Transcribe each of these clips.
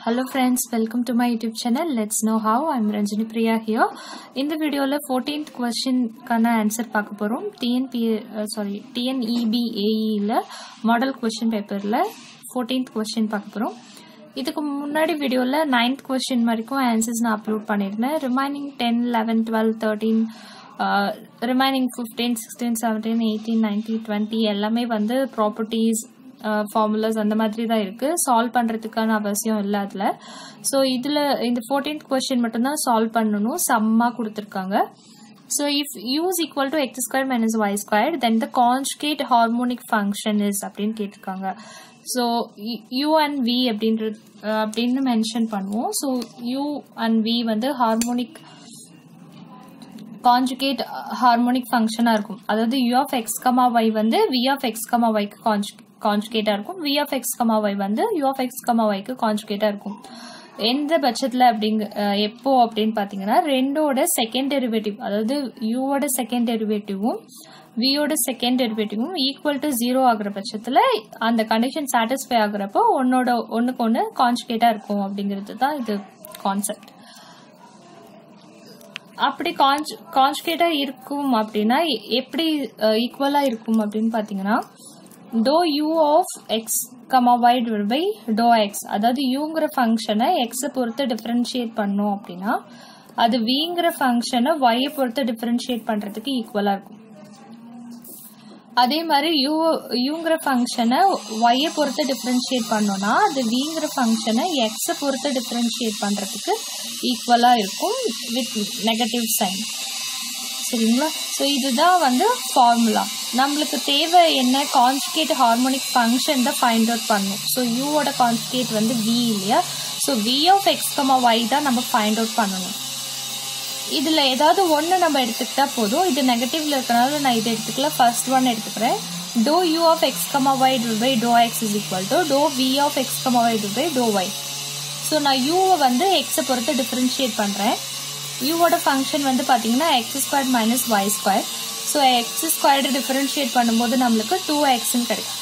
Hello friends, welcome to my YouTube channel. Let's know how. I'm Ranjini Priya here. இந்த வீடியோவில் 14th கொஸ்டின்கான answer பார்க்க போகிறோம் TNP sorry டிஎன்இபிஏஇயில் model question பேப்பரில் 14th question பார்க்க போகிறோம் இதுக்கு முன்னாடி வீடியோவில் நைன்த் கொஸ்டின் வரைக்கும் ஆன்சர்ஸ் நான் அப்லோட் பண்ணியிருந்தேன் remaining ten eleven twelve thirteen remaining fifteen sixteen seventeen eighteen nineteen twenty எல்லாமே வந்து ப்ராப்பர்ட்டிஸ் ஃபார்முலாஸ் அந்த மாதிரி தான் இருக்கு சால்வ் பண்றதுக்கான அவசியம் இல்லை அதுல ஸோ இதுல இந்த ஃபோர்டீன்த் கொஸ்டின் மட்டும்தான் சால்வ் பண்ணணும் சம்மா கொடுத்துருக்காங்க so if u's equal to x square minus y square then the conjugate harmonic function is அப்படின்னு கேட்டிருக்காங்க ஸோ யூ அண்ட் வி அப்படின்றது அப்படின்னு மென்ஷன் பண்ணுவோம் ஸோ யூ அண்ட் வி வந்து ஹார்மோனிக் கான்ஜுகேட் ஹார்மோனிக் ஃபங்க்ஷனாக இருக்கும் அதாவது u of x comma y வந்து வி ஆஃப் எக்ஸ் கமா ஒய்க்கு கான்ஜு கான்ஜுகேட்டாக இருக்கும் v of x comma y வந்து யூ ஆஃப் எக்ஸ் கமா ஒய்க்கு கான்ஜுகேட்டாக இருக்கும் எந்த பட்சத்தில் அப்படிங்க எப்போ அப்படின்னு பார்த்தீங்கன்னா ரெண்டோட செகண்ட் டெரிவேட்டிவ் அதாவது யூவோட செகண்ட் டெரிவேட்டிவும் வியோட செகண்ட் டெரிவேட்டிவும் ஈக்குவல் டு ஜீரோ ஆகுற பட்சத்தில் அந்த கண்டிஷன் சாட்டிஸ்ஃபை ஆகுறப்போ ஒன்னோட ஒன்றுக்கு ஒன்று கான்ஜுகேட்டாக இருக்கும் அப்படிங்கிறது தான் இது கான்செப்ட் அப்படி கான்ஜ் கான்ஜுகேட்டா இருக்கும் அப்படின்னா எப்படி ஈக்குவலா இருக்கும் அப்படின்னு பாத்தீங்கன்னா doe u of x comma y divide by doe x அதாவது யூங்கிற ஃபங்க்ஷனை எக்ஸை பொறுத்து டிஃபரன்ஷியேட் பண்ணோம் அப்படின்னா அது விங்கிற ஃபங்க்ஷனை ஒய்யை பொறுத்து டிஃபரன்ஷியேட் பண்றதுக்கு ஈக்குவலா இருக்கும் அதே மாதிரி யூ யூங்கிற ஃபங்க்ஷனை ஒய்யை பொறுத்து டிஃப்ரென்ஷியேட் பண்ணோம்னா அது விங்கிற ஃபங்க்ஷனை எக்ஸை பொறுத்து டிஃப்ரென்ஷியேட் பண்ணுறதுக்கு ஈக்குவலாக இருக்கும் வித் நெகட்டிவ் சைன் சரிங்களா ஸோ இதுதான் வந்து ஃபார்முலா நம்மளுக்கு தேவை என்ன கான்ஜுகேட் ஹார்மோனிக் ஃபங்க்ஷன் தான் ஃபைண்ட் அவுட் பண்ணும் ஸோ யூவோட கான்ஜுகேட் வந்து வி இல்லையா so v of x comma y தான் நம்ம ஃபைண்ட் அவுட் பண்ணணும் இதுல ஏதாவது ஒன்று நம்ம எடுத்துக்கிட்டா போதும் இது நெகட்டிவ்ல இருக்கனால நான் இதை எடுத்துக்கல ஃபர்ஸ்ட் ஒன் எடுத்துக்கிறேன் doe u of x comma y to by doe x is equal to doe v of x comma y to by doe y so நான் யூவை வந்து எக்ஸை பொறுத்து டிஃபரன்ஷியேட் பண்ணுறேன் யூவோட ஃபங்க்ஷன் வந்து பார்த்தீங்கன்னா x square minus y square so x squared differentiate பண்ணும்போது நம்மளுக்கு டூ எக்ஸ்ன்னு கிடைக்கும்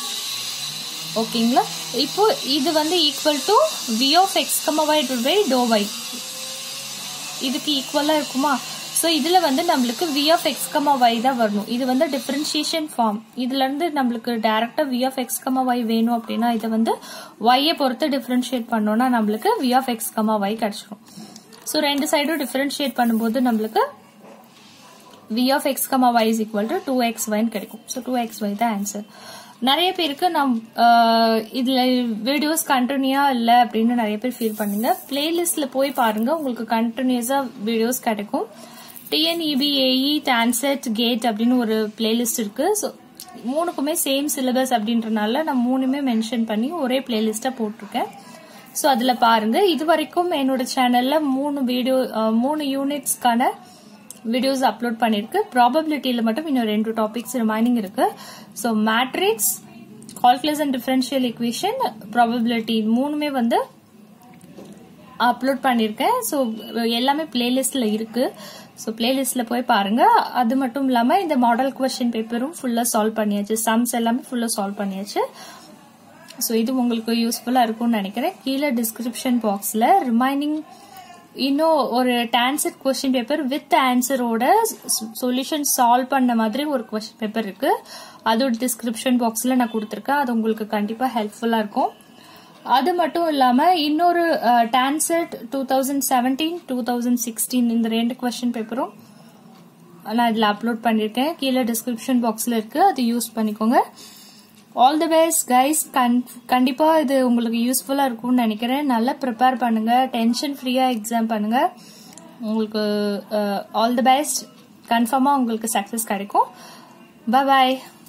ஓகேங்களா இப்போ இது வந்து equal to v of x comma y to by doe y இதுக்கு ஈக்குவலாக இருக்குமா ஸோ இதில் வந்து நம்மளுக்கு v of x comma y தான் வரணும் இது வந்து டிஃப்ரென்ஷியேஷன் ஃபார்ம் இதுலேருந்து நம்மளுக்கு டேரெக்டாக v of x comma y வேணும் அப்படின்னா இதை வந்து ஒய்யை பொறுத்து டிஃப்ரென்ஷியேட் பண்ணோம்னா நம்மளுக்கு v of x comma y கிடச்சிரும் ஸோ ரெண்டு சைடும் டிஃப்ரென்ஷியேட் பண்ணும்போது நம்மளுக்கு v of x comma y is equal to two x ஒய்னு கிடைக்கும் ஸோ டூ எக்ஸ் ஒய் தான் ஆன்சர் நிறைய பேருக்கு நம் இதுல வீடியோஸ் கண்டினியூயா இல்ல அப்படின்னு நிறைய பேர் ஃபீல் பண்ணீங்க பிளேலிஸ்ட்ல போய் பாருங்க உங்களுக்கு கண்டினியூஸா வீடியோஸ் கிடைக்கும் டிஎன்இபிஏஇ டான்செட் கேட் அப்படின்னு ஒரு பிளேலிஸ்ட் இருக்கு ஸோ மூணுக்குமே சேம் சிலபஸ் அப்படின்றனால நான் மூணுமே மென்ஷன் பண்ணி ஒரே பிளேலிஸ்டா போட்டிருக்கேன் ஸோ அதுல பாருங்க இது வரைக்கும் என்னோட சேனல்ல மூணு வீடியோ மூணு யூனிட்ஸ்க்கான வீடியோஸ் அப்லோட் பண்ணிருக்கு ப்ராபபிலிட்டியில் மட்டும் இன்னும் ரெண்டு டாபிக்ஸ் ரிமைனிங் இருக்கு so matrix calculus and differential equation probability மூணுமே வந்து அப்லோட் பண்ணியிருக்கேன் ஸோ எல்லாமே பிளேலிஸ்ட்ல இருக்கு ஸோ பிளேலிஸ்ட்ல போய் பாருங்க அது மட்டும் இல்லாம இந்த மாடல் கொஸ்டின் பேப்பரும் ஃபுல்லா சால்வ் பண்ணியாச்சு சம்ஸ் எல்லாமே ஃபுல்லா சால்வ் பண்ணியாச்சு ஸோ இது உங்களுக்கு யூஸ்ஃபுல்லா இருக்கும்னு நினைக்கிறேன் கீழே டிஸ்கிரிப்ஷன் பாக்ஸ்ல ரிமைனிங் இன்னும் ஒரு டான்சர் கொஸ்டின் பேப்பர் வித் ஆன்சரோட சொல்யூஷன் சால்வ் பண்ண மாதிரி ஒரு கொஸ்டின் பேப்பர் இருக்கு அதோட டிஸ்கிரிப்ஷன் பாக்ஸ்ல நான் கொடுத்துருக்கேன் அது உங்களுக்கு கண்டிப்பா ஹெல்ப்ஃபுல்லா இருக்கும் அது மட்டும் இல்லாம இன்னொரு TANCET two thousand seventeen two thousand sixteen இந்த ரெண்டு கொஸ்டின் பேப்பரும் நான் இதில் அப்லோட் பண்ணியிருக்கேன் கீழே டிஸ்கிரிப்ஷன் பாக்ஸில் இருக்கு அது யூஸ் பண்ணிக்கோங்க ஆல் தி பெஸ்ட் கைஸ் கண்டிப்பா இது உங்களுக்கு யூஸ்ஃபுல்லா இருக்கும்னு நினைக்கிறேன் நல்லா ப்ரிப்பேர் பண்ணுங்க டென்ஷன் ஃப்ரீயா எக்ஸாம் பண்ணுங்க உங்களுக்கு ஆல் தி பெஸ்ட் கன்ஃபார்மா உங்களுக்கு சக்சஸ் கிடைக்கும் பாய்